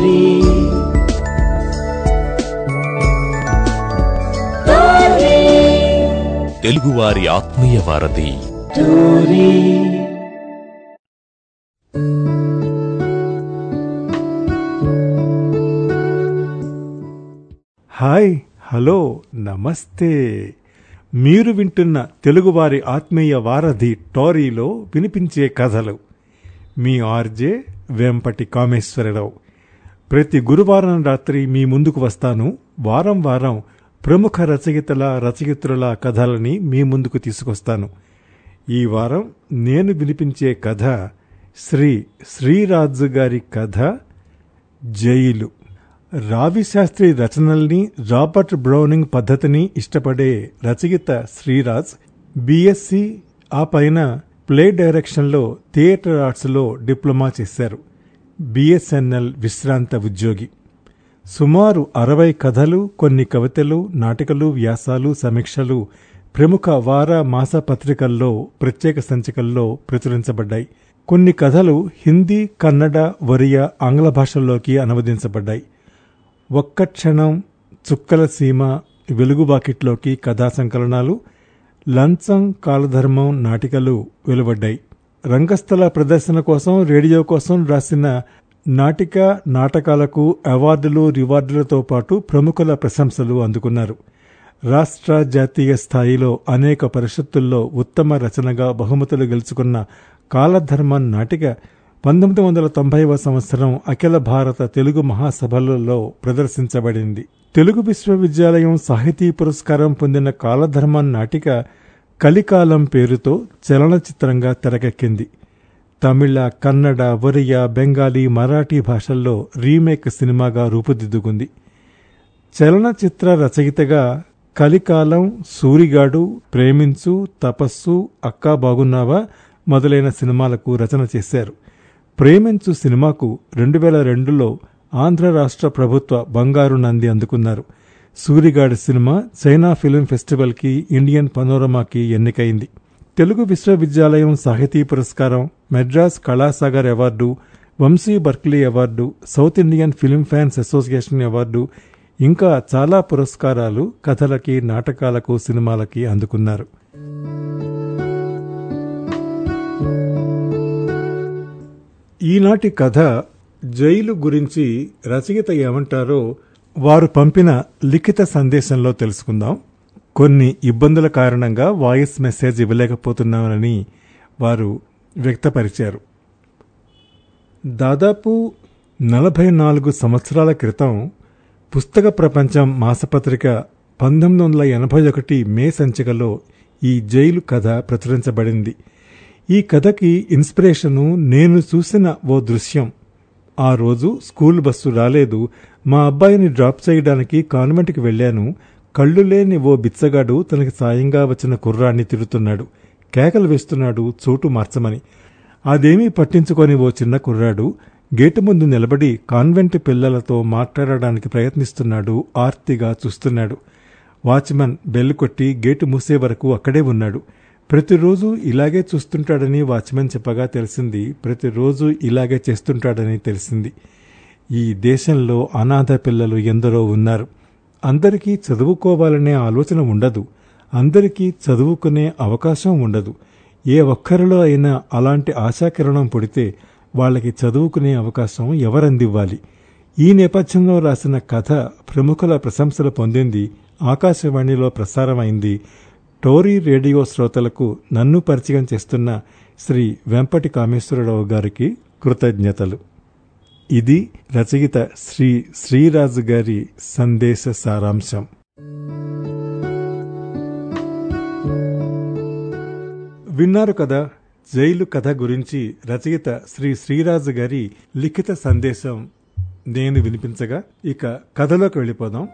Tori. Tori. తెలుగువారి ఆత్మీయ వారధి Tori. హాయ్ హలో నమస్తే మీరు వింటున్న తెలుగువారి ఆత్మీయ వారధి టోరీలో వినిపించే కథలు మీ ఆర్జే వెంపటి కామేశ్వరరావు ప్రతి గురువారం రాత్రి మీ ముందుకు వస్తాను వారం వారం ప్రముఖ రచయితల రచయిత్రుల కథలని మీ ముందుకు తీసుకొస్తాను ఈ వారం నేను వినిపించే కథ శ్రీ శ్రీరాజు గారి కథ జైలు రావిశాస్త్రి రచనల్ని రాబర్ట్ బ్రౌనింగ్ పద్ధతిని ఇష్టపడే రచయిత శ్రీరాజ్ బిఎస్సి ఆ పైన ప్లే డైరెక్షన్లో థియేటర్ ఆర్ట్స్లో డిప్లొమా చేశారు బిఎస్ఎన్ఎల్ విశ్రాంత ఉద్యోగి సుమారు అరవై కథలు కొన్ని కవితలు నాటికలు వ్యాసాలు సమీక్షలు ప్రముఖ వార మాస పత్రికల్లో ప్రత్యేక సంచికల్లో ప్రచురించబడ్డాయి కొన్ని కథలు హిందీ కన్నడ ఒరియా ఆంగ్ల భాషల్లోకి అనువదించబడ్డాయి ఒక్క క్షణం చుక్కల సీమ వెలుగు బాకెట్లోకి కథా సంకలనాలు లంచం కాలధర్మం నాటికలు వెలువడ్డాయి రంగస్థల ప్రదర్శన కోసం రేడియో కోసం రాసిన నాటిక నాటకాలకు అవార్డులు రివార్డులతో పాటు ప్రముఖుల ప్రశంసలు అందుకున్నారు రాష్ట్ర జాతీయ స్థాయిలో అనేక పరిషత్తుల్లో ఉత్తమ రచనగా బహుమతులు గెలుచుకున్న కాలధర్మం నాటిక పంతొమ్మిది వందల తొంభైవ సంవత్సరం అఖిల భారత తెలుగు మహాసభలలో ప్రదర్శించబడింది తెలుగు విశ్వవిద్యాలయం సాహితీ పురస్కారం పొందిన కాలధర్మం నాటిక కలికాలం పేరుతో చలనచిత్రంగా తెరకెక్కింది తమిళ కన్నడ ఒరియా బెంగాలీ మరాఠీ భాషల్లో రీమేక్ సినిమాగా రూపుదిద్దుకుంది చలనచిత్ర రచయితగా కలికాలం సూరిగాడు ప్రేమించు తపస్సు అక్కా బాగున్నావా మొదలైన సినిమాలకు రచన చేశారు ప్రేమించు సినిమాకు రెండు వేల రెండులో ఆంధ్ర రాష్ట్ర ప్రభుత్వ బంగారు నంది అందుకున్నారు సూరిగాడి సినిమా చైనా ఫిలిం ఫెస్టివల్కి ఇండియన్ పనోరమాకి ఎన్నికైంది తెలుగు విశ్వవిద్యాలయం సాహితీ పురస్కారం Madras Kalasagar award Vamsi Berkeley award South Indian film fans association award ఇంకా చాలా పురస్కారాలు కథలకి నాటకాలకు సినిమాలకి అందుకున్నారు ఈనాటి కథ జైలు గురించి రచయిత ఏమంటారో వారు పంపిన లిఖిత సందేశంలో తెలుసుకుందాం కొన్ని ఇబ్బందుల కారణంగా వాయిస్ మెసేజ్ ఇవ్వలేకపోతున్నామని వారు వ్యక్తపరిచారు దాదాపు నలభై నాలుగు సంవత్సరాల క్రితం పుస్తక ప్రపంచం మాసపత్రిక పంతొమ్మిది వందల ఎనభై ఒకటి మే సంచికలో ఈ జైలు కథ ప్రచురించబడింది ఈ కథకి ఇన్స్పిరేషను నేను చూసిన ఓ దృశ్యం ఆ రోజు స్కూల్ బస్సు రాలేదు మా అబ్బాయిని డ్రాప్ చేయడానికి కాన్వెంట్కి వెళ్ళాను కళ్ళు లేని ఓ బిచ్చగాడు తనకి సాయంగా వచ్చిన కుర్రాన్ని తిడుతున్నాడు కేకలు వేస్తున్నాడు చోటు మార్చమని అదేమీ పట్టించుకొని ఓ చిన్న కుర్రాడు గేటు ముందు నిలబడి కాన్వెంట్ పిల్లలతో మాట్లాడడానికి ప్రయత్నిస్తున్నాడు ఆర్తిగా చూస్తున్నాడు వాచ్మన్ బెల్ కొట్టి గేటు మూసే వరకు అక్కడే ఉన్నాడు ప్రతిరోజు ఇలాగే చూస్తుంటాడని వాచ్మెన్ చెప్పగా తెలిసింది ప్రతిరోజు ఇలాగే చేస్తుంటాడని తెలిసింది ఈ దేశంలో అనాథ పిల్లలు ఎందరో ఉన్నారు అందరికీ చదువుకోవాలనే ఆలోచన ఉండదు అందరికీ చదువుకునే అవకాశం ఉండదు ఏ ఒక్కరిలో అయినా అలాంటి ఆశాకిరణం పుడితే వాళ్ళకి చదువుకునే అవకాశం ఎవరందివ్వాలి ఈ నేపథ్యంలో రాసిన కథ ప్రముఖుల ప్రశంసలు పొందింది ఆకాశవాణిలో ప్రసారమైంది టోరీ రేడియో శ్రోతలకు నన్ను పరిచయం చేస్తున్న శ్రీ వెంపటి కామేశ్వరరావు గారికి కృతజ్ఞతలు ఇది రచయిత శ్రీ శ్రీరాజు గారి సందేశ సారాంశం విన్నారు కదా జైలు కథ గురించి రచయిత శ్రీ శ్రీరాజు గారి లిఖిత సందేశం నేను వినిపించగా ఇక కథలోకి వెళ్ళిపోదాం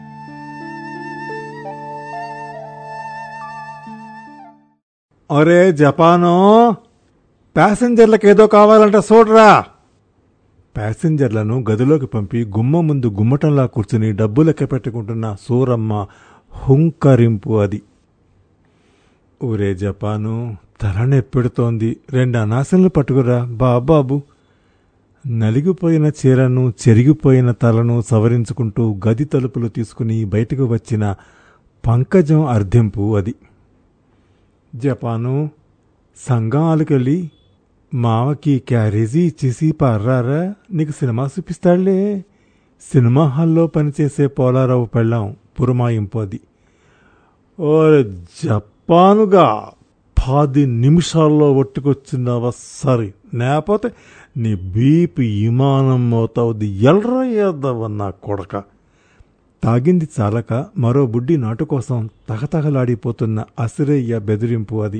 ఒరే జపాను ప్యాసింజర్లకు ఏదో కావాలంట చూడరా ప్యాసింజర్లను గదిలోకి పంపి గుమ్మ ముందు గుమ్మటంలా కూర్చుని డబ్బు లెక్క పెట్టుకుంటున్న సూరమ్మ హుంకరింపు అది ఊరే జపాను తలనొప్పెడుతోంది రెండు అనాసలు పట్టుకురా బాబాబు నలిగిపోయిన చీరను చెరిగిపోయిన తలను సవరించుకుంటూ గది తలుపులు తీసుకుని బయటకు వచ్చిన పంకజం అర్థింపు అది జపాను సంఘం ఆలుకెళ్ళి మావకి క్యారేజీ ఇచ్చేసి పార్రారా నీకు సినిమా చూపిస్తాడులే సినిమా హాల్లో పనిచేసే పోలారావు పెళ్ళాం పురమాయింపు అది ఓరే జపానుగా పది నిమిషాల్లో ఒట్టుకొచ్చినావా సరే లేకపోతే నీ బీపీ విమానం అవుతావుది ఎల్రా ఏద్దవ నా కొడక తాగింది చాలక మరో బుడ్డి నాటు కోసం తగతగలాడిపోతున్న అసిరయ్య బెదిరింపు అది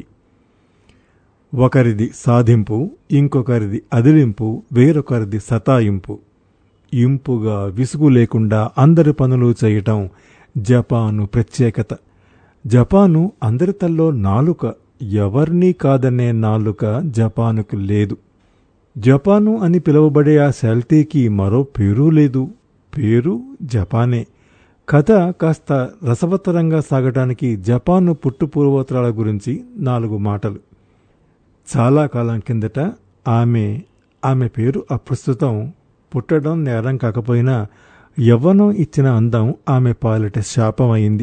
ఒకరిది సాధింపు ఇంకొకరిది అదిలింపు వేరొకరిది సతాయింపు ఇంపుగా విసుగు లేకుండా అందరి పనులు చేయటం జపాను ప్రత్యేకత జపాను అందరి తల్లో నాలుక ఎవర్నీ కాదనే నాలుక జపానుకు లేదు జపాను అని పిలువబడే ఆ శాల్తీకి మరో పేరు లేదు పేరు జపానే కథ కాస్త రసవత్తరంగా సాగటానికి జపాను పుట్టుపూర్వోత్తరాల గురించి నాలుగు మాటలు చాలా కాలం కిందట ఆమె ఆమె పేరు అప్రస్తుతం పుట్టడం నేరం కాకపోయినా యవ్వనం ఇచ్చిన అందం ఆమె పాలిట శాపమైంది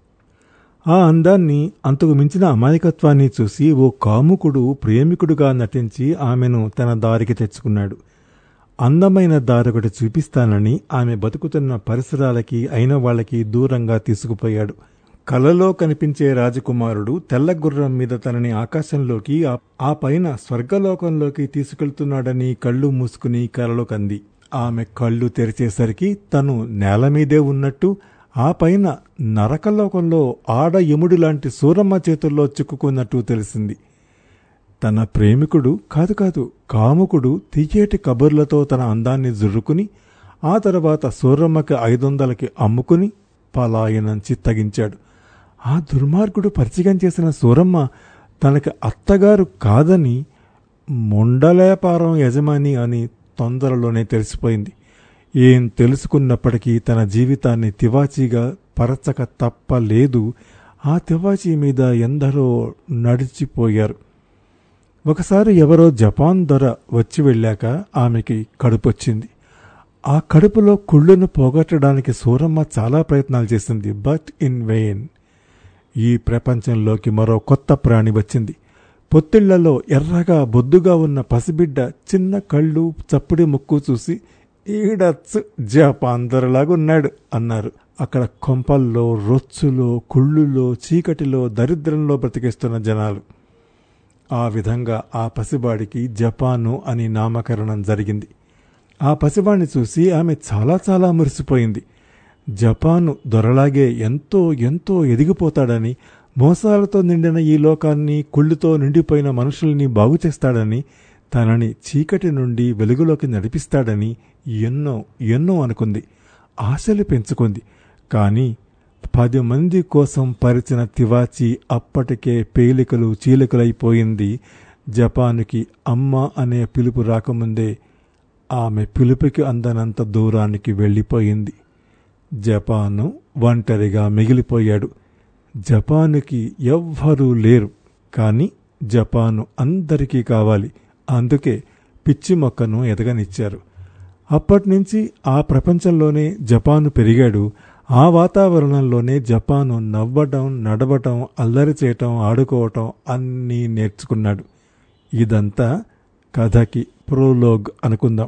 ఆ అందాన్ని అంతకు మించిన అమాయకత్వాన్ని చూసి ఓ కాముకుడు ప్రేమికుడుగా నటించి ఆమెను తన దారికి తెచ్చుకున్నాడు అందమైన దారొకటి చూపిస్తానని ఆమె బతుకుతున్న పరిసరాలకి అయిన వాళ్ళకి దూరంగా తీసుకుపోయాడు కలలో కనిపించే రాజకుమారుడు తెల్ల గుర్రం మీద తనని ఆకాశంలోకి ఆ- ఆ పైన స్వర్గలోకంలోకి తీసుకెళ్తున్నాడని కళ్ళు మూసుకుని కలలో కంది ఆమె కళ్ళు తెరిచేసరికి తను నేల మీదే ఉన్నట్టు ఆ పైన నరకలోకంలో ఆడ యముడి లాంటి సూరమ్మ చేతుల్లో చిక్కుకున్నట్టు తెలిసింది తన ప్రేమికుడు కాదు కాదు కాముకుడు తీయేటి కబుర్లతో తన అందాన్ని జుర్రుకుని ఆ తర్వాత సూరమ్మకి ఐదొందలకి అమ్ముకుని పలాయనం చిత్తగించాడు ఆ దుర్మార్గుడు పరిచయం చేసిన సూరమ్మ తనకి అత్తగారు కాదని మొండలేపారం యజమాని అని తొందరలోనే తెలిసిపోయింది ఏం తెలుసుకున్నప్పటికీ తన జీవితాన్ని తివాచీగా పరచక తప్పలేదు ఆ తివాచీ మీద ఎందరో నడిచిపోయారు ఒకసారి ఎవరో జపాన్ దొర వచ్చి వెళ్ళాక ఆమెకి కడుపొచ్చింది ఆ కడుపులో కుళ్ళును పోగొట్టడానికి సూరమ్మ చాలా ప్రయత్నాలు చేసింది బట్ ఇన్ వెయిన్ ఈ ప్రపంచంలోకి మరో కొత్త ప్రాణి వచ్చింది పొత్తిళ్లలో ఎర్రగా బొద్దుగా ఉన్న పసిబిడ్డ చిన్న కళ్ళు చప్పుడి ముక్కు చూసి ఈడచ్చు జపాన్ దొరలాగున్నాడు అన్నారు అక్కడ కొంపల్లో రొచ్చులో కుళ్ళులో చీకటిలో దరిద్రంలో బ్రతికేస్తున్న జనాలు ఆ విధంగా ఆ పసివాడికి జపాను అని నామకరణం జరిగింది ఆ పసివాణ్ణి చూసి ఆమె చాలా చాలా మురిసిపోయింది జపాను దొరలాగే ఎంతో ఎంతో ఎదిగిపోతాడని మోసాలతో నిండిన ఈ లోకాన్ని కుళ్ళుతో నిండిపోయిన మనుషుల్ని బాగు చేస్తాడని తనని చీకటి నుండి వెలుగులోకి నడిపిస్తాడని ఎన్నో ఎన్నో అనుకుంది ఆశలు పెంచుకుంది కానీ పది మంది కోసం పరిచిన తివాచి అప్పటికే పేలికలు చీలికలైపోయింది జపానుకి అమ్మ అనే పిలుపు రాకముందే ఆమె పిలుపుకి అందనంత దూరానికి వెళ్ళిపోయింది జపాను ఒంటరిగా మిగిలిపోయాడు జపానుకి ఎవ్వరూ లేరు కానీ జపాను అందరికీ కావాలి అందుకే పిచ్చి మొక్కను ఎదగనిచ్చారు అప్పటినుంచి ఆ ప్రపంచంలోనే జపాను పెరిగాడు ఆ వాతావరణంలోనే జపాను నవ్వటం నడవటం అల్లరి చేయటం ఆడుకోవటం అన్నీ నేర్చుకున్నాడు ఇదంతా కథకి ప్రోలోగ్ అనుకుందాం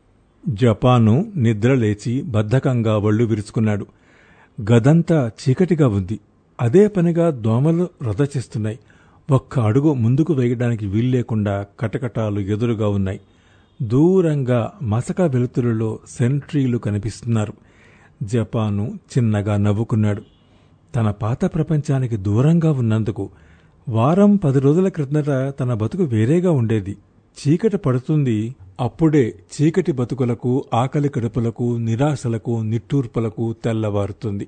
జపాను నిద్రలేచి బద్ధకంగా ఒళ్ళు విరుచుకున్నాడు గదంతా చీకటిగా ఉంది అదే పనిగా దోమలు రథ చేస్తున్నాయి ఒక్క అడుగు ముందుకు వేయడానికి వీల్లేకుండా కటకటాలు ఎదురుగా ఉన్నాయి దూరంగా మసక వెలుతురులో సెంట్రీలు కనిపిస్తున్నారు జపాను చిన్నగా నవ్వుకున్నాడు తన పాత ప్రపంచానికి దూరంగా ఉన్నందుకు వారం పది రోజుల క్రిందట తన బతుకు వేరేగా ఉండేది చీకటి పడుతుంది అప్పుడే చీకటి బతుకులకు ఆకలి కడుపులకు నిరాశలకు నిట్టూర్పులకు తెల్లవారుతుంది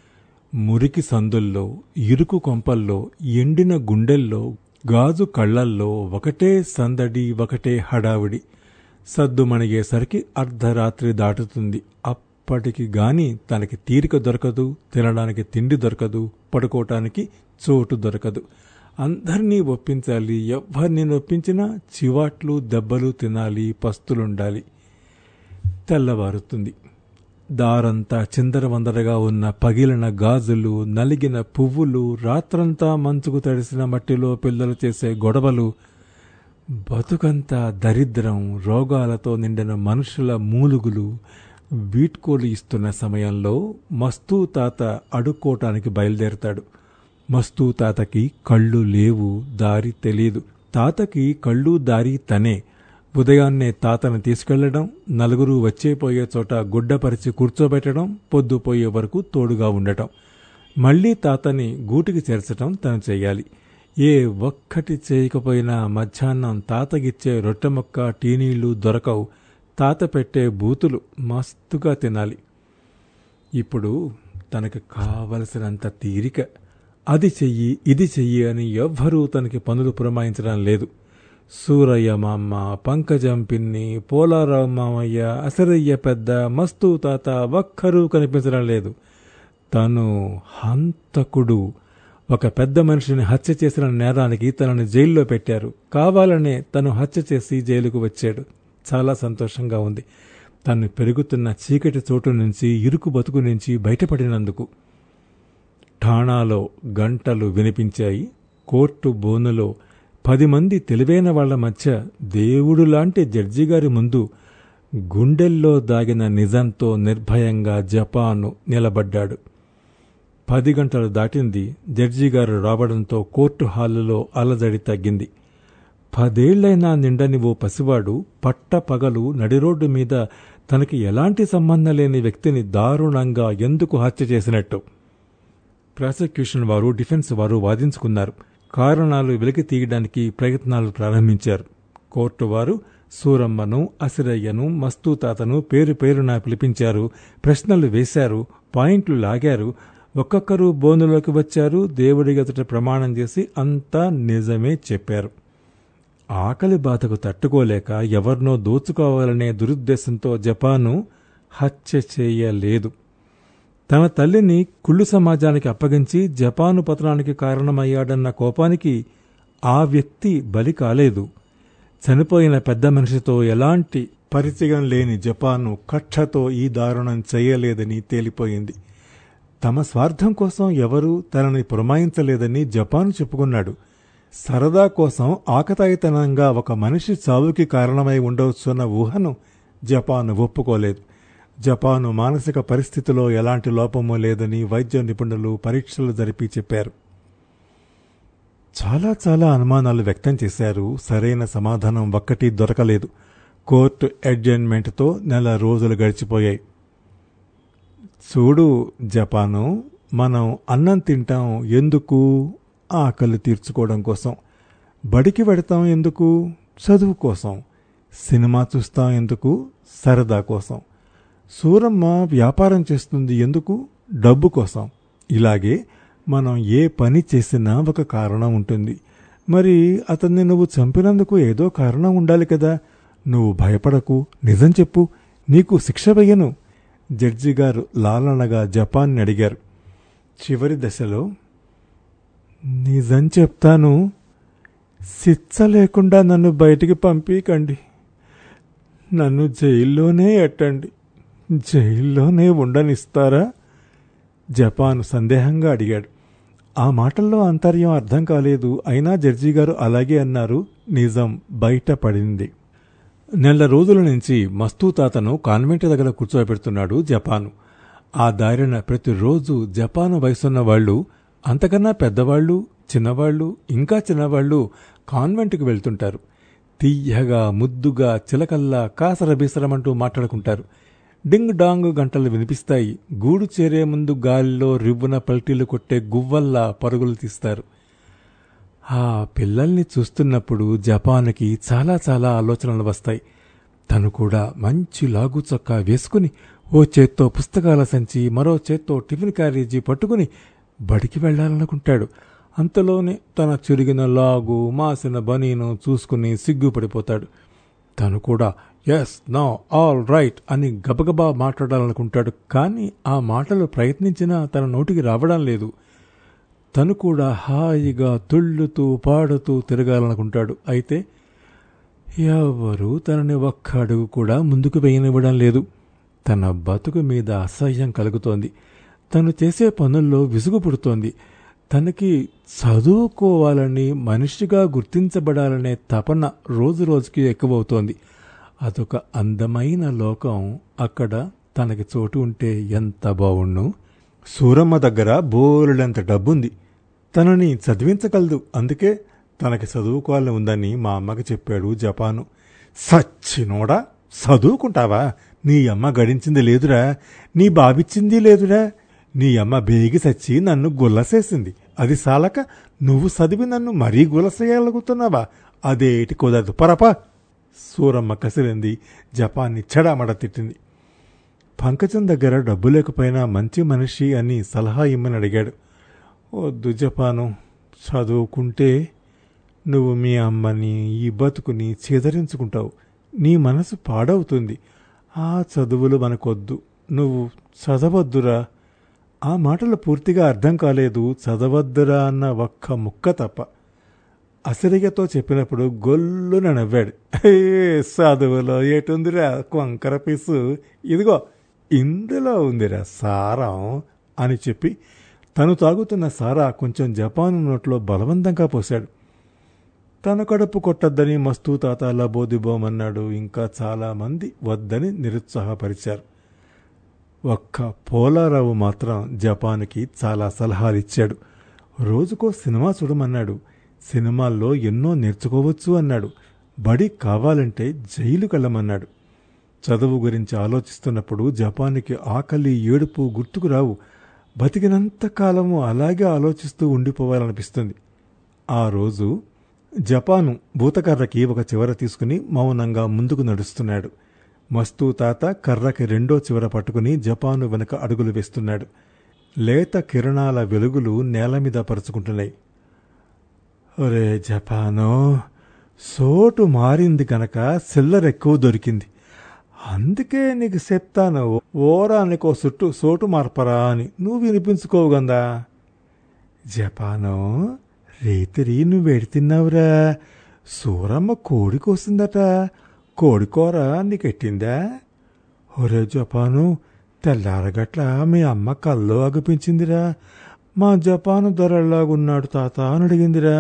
మురికి సందుల్లో ఇరుకు కొంపల్లో ఎండిన గుండెల్లో గాజు కళ్ళల్లో ఒకటే సందడి ఒకటే హడావిడి సద్దుమణిగేసరికి అర్ధరాత్రి దాటుతుంది అప్పటికి గాని తనకి తీరిక దొరకదు తినడానికి తిండి దొరకదు పడుకోవటానికి చోటు దొరకదు అందరినీ ఒప్పించాలి ఎవరిని నొప్పించినా చివాట్లు దెబ్బలు తినాలి పస్తులుండాలి తెల్లవారుతుంది దారంతా చిందరవందరగా ఉన్న పగిలిన గాజులు నలిగిన పువ్వులు రాత్రంతా మంచుకు తడిసిన మట్టిలో పిల్లలు చేసే గొడవలు బతుకంతా దరిద్రం రోగాలతో నిండిన మనుషుల మూలుగులు వీడ్కోలు ఇస్తున్న సమయంలో మస్తూ తాత అడుక్కోటానికి బయలుదేరతాడు మస్తూ తాతకి కళ్ళు లేవు దారి తెలియదు తాతకి కళ్ళు దారి తనే ఉదయాన్నే తాతను తీసుకెళ్లడం నలుగురు వచ్చేపోయే చోట గుడ్డపరిచి కూర్చోబెట్టడం పొద్దుపోయే వరకు తోడుగా ఉండటం మళ్లీ తాతని గూటికి చేర్చటం తను చెయ్యాలి ఏ ఒక్కటి చేయకపోయినా మధ్యాహ్నం తాతగిచ్చే రొట్టె మొక్క టీనీళ్లు దొరకవు తాత పెట్టే బూతులు మస్తుగా తినాలి ఇప్పుడు తనకు కావలసినంత తీరిక అది చెయ్యి ఇది చెయ్యి అని ఎవ్వరూ తనకి పనులు పురమాయించడం లేదు సూరయ్య మామ పంకజం పిన్ని పోలారావు మామయ్య అసరయ్య పెద్ద మస్తు తాత ఒక్కరూ కనిపించడం లేదు తను హంతకుడు ఒక పెద్ద మనిషిని హత్య చేసిన నేరానికి తనని జైల్లో పెట్టారు కావాలనే తను హత్య చేసి జైలుకు వచ్చాడు చాలా సంతోషంగా ఉంది తను పెరుగుతున్న చీకటి చోటు నుంచి ఇరుకు బతుకు నుంచి బయటపడినందుకు ఠాణాలో గంటలు వినిపించాయి కోర్టు బోనులో పది మంది తెలివైన వాళ్ల మధ్య దేవుడు లాంటి జడ్జి గారి ముందు గుండెల్లో దాగిన నిజంతో నిర్భయంగా జపాను నిలబడ్డాడు పది గంటలు దాటింది జడ్జి గారు రావడంతో కోర్టు హాలులో అలజడి తగ్గింది పదేళ్లైనా నిండని ఓ పసివాడు పట్ట పగలు నడిరోడ్డు మీద తనకి ఎలాంటి సంబంధం లేని వ్యక్తిని దారుణంగా ఎందుకు హత్య చేసినట్టు ప్రాసిక్యూషన్ వారు డిఫెన్స్ వారు వాదించుకున్నారు కారణాలు వెలికి తీయడానికి ప్రయత్నాలు ప్రారంభించారు కోర్టు వారు సూరమ్మను అసిరయ్యను మస్తూతాతను పేరు పేరున పిలిపించారు ప్రశ్నలు వేశారు పాయింట్లు లాగారు ఒక్కొక్కరు బోనులోకి వచ్చారు దేవుడి గదుట ప్రమాణం చేసి అంతా నిజమే చెప్పారు ఆకలి బాధకు తట్టుకోలేక ఎవరినో దోచుకోవాలనే దురుద్దేశంతో జపాను హత్య చేయలేదు తన తల్లిని కుళ్ళు సమాజానికి అప్పగించి జపాను పతనానికి కారణమయ్యాడన్న కోపానికి ఆ వ్యక్తి బలి కాలేదు చనిపోయిన పెద్ద మనిషితో ఎలాంటి పరిచయం లేని జపాను కక్షతో ఈ దారుణం చేయలేదని తేలిపోయింది తమ స్వార్థం కోసం ఎవరూ తనని పురమాయించలేదని జపాను చెప్పుకున్నాడు సరదా కోసం ఆకతాయితనంగా ఒక మనిషి చావుకి కారణమై ఉండవచ్చున్న ఊహను జపాను ఒప్పుకోలేదు జపాను మానసిక పరిస్థితిలో ఎలాంటి లోపమూ లేదని వైద్య నిపుణులు పరీక్షలు జరిపి చెప్పారు చాలా చాలా అనుమానాలు వ్యక్తం చేశారు సరైన సమాధానం ఒక్కటి దొరకలేదు కోర్టు అడ్జైన్మెంట్తో నెల రోజులు గడిచిపోయాయి చూడు జపాను మనం అన్నం తింటాం ఎందుకు ఆకలి తీర్చుకోవడం కోసం బడికి వెడతాం ఎందుకు చదువు కోసం సినిమా చూస్తాం ఎందుకు సరదా కోసం సూరమ్మ వ్యాపారం చేస్తుంది ఎందుకు డబ్బు కోసం ఇలాగే మనం ఏ పని చేసినా ఒక కారణం ఉంటుంది మరి అతన్ని నువ్వు చంపినందుకు ఏదో కారణం ఉండాలి కదా నువ్వు భయపడకు నిజం చెప్పు నీకు శిక్ష వెయ్యను జడ్జి గారు లాలనగా జపాన్ని అడిగారు చివరి దశలో నిజం చెప్తాను శిక్ష లేకుండా నన్ను బయటికి పంపీకండి నన్ను జైల్లోనే ఎట్టండి జైల్లోనే ఉండనిస్తారా జపాన్ సందేహంగా అడిగాడు ఆ మాటల్లో అంతర్యం అర్థం కాలేదు అయినా జడ్జి గారు అలాగే అన్నారు నిజం బయటపడింది నెల రోజుల నుంచి మస్తూ తాతను కాన్వెంట్ దగ్గర కూర్చోబెడుతున్నాడు జపాను ఆ దారిన ప్రతిరోజు జపాను వయసున్న వాళ్ళు అంతకన్నా పెద్దవాళ్ళు చిన్నవాళ్ళు ఇంకా చిన్నవాళ్ళు కాన్వెంట్కి వెళ్తుంటారు తీయగా ముద్దుగా చిలకల్లా కాసరబీసరమంటూ మాట్లాడుకుంటారు డింగ్ డాంగ్ గంటలు వినిపిస్తాయి గూడు చేరే ముందు గాలిలో రివ్వున పల్టీలు కొట్టే గువ్వల్లా పరుగులు తీస్తారు ఆ పిల్లల్ని చూస్తున్నప్పుడు జపాన్కి చాలా చాలా ఆలోచనలు వస్తాయి తను కూడా మంచి లాగు చొక్కా వేసుకుని ఓ చేత్తో పుస్తకాల సంచి మరో చేత్తో టిఫిన్ క్యారేజీ పట్టుకుని బడికి వెళ్లాలనుకుంటాడు అంతలోనే తన చిరిగిన లాగు మాసిన బనీను చూసుకుని సిగ్గుపడిపోతాడు తను కూడా ఎస్ నో ఆల్ రైట్ అని గబగబా మాట్లాడాలనుకుంటాడు కానీ ఆ మాటలు ప్రయత్నించినా తన నోటికి రావడం లేదు తను కూడా హాయిగా తుళ్ళుతూ పాడుతూ తిరగాలనుకుంటాడు అయితే ఎవరూ తనని ఒక్క అడుగు కూడా ముందుకు వేయనివ్వడం లేదు తన బతుకు మీద అసహ్యం కలుగుతోంది తను చేసే పనుల్లో విసుగు పుడుతోంది తనకి చదువుకోవాలని మనిషిగా గుర్తించబడాలనే తపన రోజు రోజుకి ఎక్కువవుతోంది అదొక అందమైన లోకం అక్కడ తనకి చోటు ఉంటే ఎంత బావుణ్ణు సూరమ్మ దగ్గర బోలెడంత డబ్బుంది తనని చదివించగలదు అందుకే తనకి చదువుకోవాలని ఉందని మా అమ్మకి చెప్పాడు జపాను సచ్చినోడా చదువుకుంటావా నీ అమ్మ గడించింది లేదురా నీ బాబిచ్చింది లేదురా నీ అమ్మ బేగి సచ్చి నన్ను గుల్లసేసింది అది సాలక నువ్వు చదివి నన్ను మరీ గులసేయగలుగుతున్నావా అదేటి కుదరదు పరపా సూరమ్మ కసిరింది జపాన్ని చెడామడ తిట్టింది పంకజం దగ్గర డబ్బు లేకపోయినా మంచి మనిషి అని సలహా ఇమ్మని అడిగాడు వద్దు జపాను చదువుకుంటే నువ్వు మీ అమ్మని ఈ బతుకుని చేదరించుకుంటావు నీ మనసు పాడవుతుంది ఆ చదువులు మనకొద్దు నువ్వు చదవద్దురా ఆ మాటలు పూర్తిగా అర్థం కాలేదు చదవద్దురా అన్న ఒక్క ముక్క తప్ప అసరిగతో చెప్పినప్పుడు గొల్లున నవ్వాడు "ఏ, చదువులో ఏటుందిరా కొంకర పీసు ఇదిగో ఇందులో ఉందిరా సారం అని చెప్పి తను తాగుతున్న సారా కొంచెం జపాను నోట్లో బలవంతంగా పోశాడు తన కడుపు కొట్టద్దని మస్తూ తాత లబోదిబోమన్నాడు ఇంకా చాలా మంది వద్దని నిరుత్సాహపరిచారు ఒక్క పోలారావు మాత్రం జపాన్కి చాలా సలహాలు ఇచ్చాడు రోజుకో సినిమా చూడమన్నాడు సినిమాల్లో ఎన్నో నేర్చుకోవచ్చు అన్నాడు బడి కావాలంటే జైలుకి వెళ్ళమన్నాడు చదువు గురించి ఆలోచిస్తున్నప్పుడు జపాన్కి ఆకలి ఏడుపు గుర్తుకు రావు బతికినంత కాలము అలాగే ఆలోచిస్తూ ఉండిపోవాలనిపిస్తుంది ఆ రోజు జపాను భూతకర్రకి ఒక చివర తీసుకుని మౌనంగా ముందుకు నడుస్తున్నాడు మస్తూ తాత కర్రకి రెండో చివర పట్టుకుని జపాను వెనుక అడుగులు వేస్తున్నాడు లేత కిరణాల వెలుగులు నేల మీద పరుచుకుంటున్నాయి ఒరే జపాను సోటు మారింది కనుక సిల్లర్ ఎక్కువ దొరికింది అందుకే నీకు చెప్తాను ఓరానికో చుట్టూ సోటు మార్పరా అని నువ్వు వినిపించుకోవు గందా జపాను రేతిరి నువ్వు వెడితిన్నావురా సూరమ్మ కోడి కోసిందట కోడికూర నీకెట్టిందా ఒరే జపాను తెల్లారగట్ల మీ అమ్మ కల్లో అగుపించిందిరా మా జపాను దొరల్లాగున్నాడు తాత అని అడిగిందిరా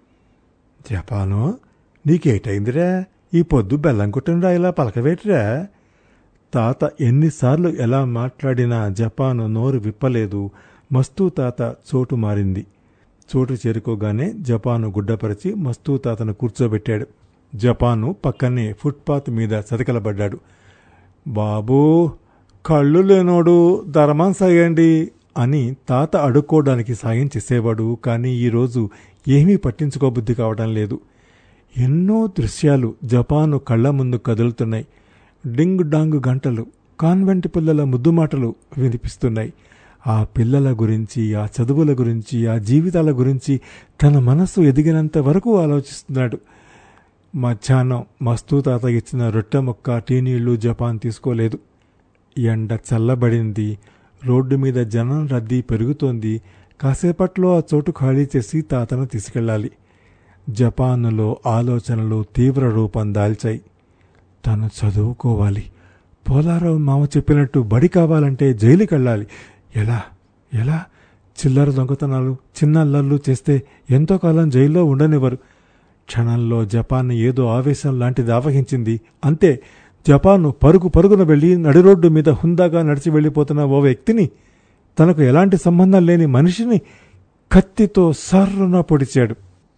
జపాను నీకేటైందిరా ఈ పొద్దు బెల్లం కుట్టినరా ఇలా పలకవేటిరా తాత ఎన్నిసార్లు ఎలా మాట్లాడినా జపాను నోరు విప్పలేదు మస్తూ తాత చోటు మారింది చోటు చేరుకోగానే జపాను గుడ్డపరిచి మస్తూ తాతను కూర్చోబెట్టాడు జపాను పక్కనే ఫుట్పాత్ మీద సతికలబడ్డాడు బాబూ కళ్ళు లేనోడు ధర్మం సాయండి అని తాత అడుక్కోవడానికి సాయం చేసేవాడు కానీ ఈరోజు ఏమీ పట్టించుకోబుద్ధి కావడం లేదు ఎన్నో దృశ్యాలు జపాను కళ్ళ ముందు కదులుతున్నాయి డింగ్ డాంగ్ గంటలు కాన్వెంట్ పిల్లల ముద్దు మాటలు వినిపిస్తున్నాయి ఆ పిల్లల గురించి ఆ చదువుల గురించి ఆ జీవితాల గురించి తన మనస్సు ఎదిగినంత వరకు ఆలోచిస్తున్నాడు మధ్యాహ్నం మస్తూ తాత ఇచ్చిన రొట్టె ముక్క టీ నీళ్లు జపాన్ తీసుకోలేదు ఎండ చల్లబడింది రోడ్డు మీద జనం రద్దీ పెరుగుతోంది కాసేపట్లో ఆ చోటు ఖాళీ చేసి తాతను తీసుకెళ్ళాలి జపాన్లో ఆలోచనలు తీవ్ర రూపం దాల్చాయి తను చదువుకోవాలి పోలారావు మామ చెప్పినట్టు బడి కావాలంటే జైలుకి వెళ్ళాలి ఎలా ఎలా చిల్లర దొంగతనాలు చిన్న అల్లర్లు చేస్తే ఎంతో కాలం జైల్లో ఉండనివ్వరు క్షణంలో జపాన్ ఏదో ఆవేశం లాంటిది ఆవహించింది అంతే జపాను పరుగు పరుగున వెళ్లి నడిరోడ్డు మీద హుందాగా నడిచి వెళ్ళిపోతున్న ఓ వ్యక్తిని తనకు ఎలాంటి సంబంధం లేని మనిషిని కత్తితో సర్రున పొడిచాడు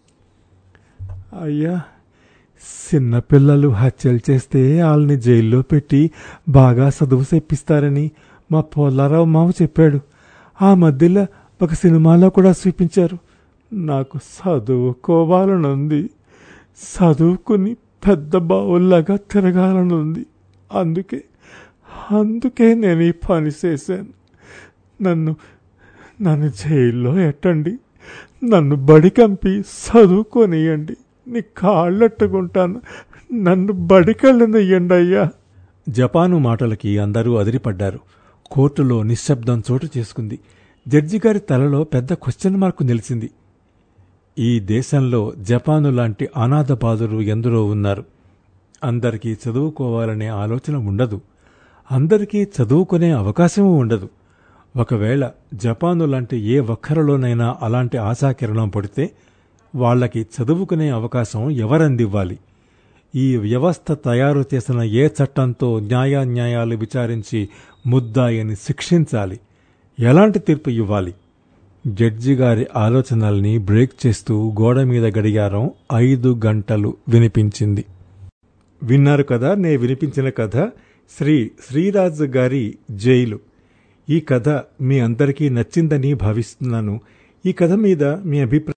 అయ్యా చిన్నపిల్లలు హత్యలు చేస్తే వాళ్ళని జైల్లో పెట్టి బాగా చదువు చెప్పిస్తారని మా పోలారావు మామ చెప్పాడు ఆ మధ్యలో ఒక సినిమాలో కూడా చూపించారు నాకు చదువుకోవాలనుంది చదువుకుని పెద్ద బావుల్లాగా తిరగాలనుంది అందుకే అందుకే నేను ఈ పని చేశాను నన్ను నన్ను జైల్లో ఎట్టండి నన్ను బడి కంపి చదువుకొనియండి నీ కాళ్ళట్టుకుంటాను నన్ను బడికెళ్ళనియ్యండి అయ్యా జపాను మాటలకి అందరూ అదిరిపడ్డారు కోర్టులో నిశ్శబ్దం చోటు చేసుకుంది జడ్జి గారి తలలో పెద్ద క్వశ్చన్ మార్కు నిలిచింది ఈ దేశంలో జపాను లాంటి అనాథ బాధలు ఎందరో ఉన్నారు అందరికీ చదువుకోవాలనే ఆలోచన ఉండదు అందరికీ చదువుకునే అవకాశమూ ఉండదు ఒకవేళ జపాను లాంటి ఏ ఒక్కరిలోనైనా అలాంటి ఆశాకిరణం పడితే వాళ్ళకి చదువుకునే అవకాశం ఎవరందివ్వాలి ఈ వ్యవస్థ తయారు చేసిన ఏ చట్టంతో న్యాయాన్యాయాలు విచారించి ముద్దాయిని శిక్షించాలి ఎలాంటి తీర్పు ఇవ్వాలి జడ్జి గారి ఆలోచనల్ని బ్రేక్ చేస్తూ గోడ మీద గడియారం ఐదు గంటలు వినిపించింది విన్నారు కదా నే వినిపించిన కథ శ్రీ శ్రీరాజ్ గారి జైలు ఈ కథ మీ అందరికీ నచ్చిందని భావిస్తున్నాను ఈ కథ మీద మీ అభిప్రాయం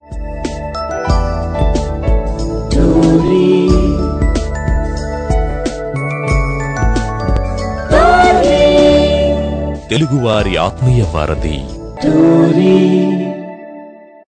తెలుగువారి ఆత్మీయ వారధి Story.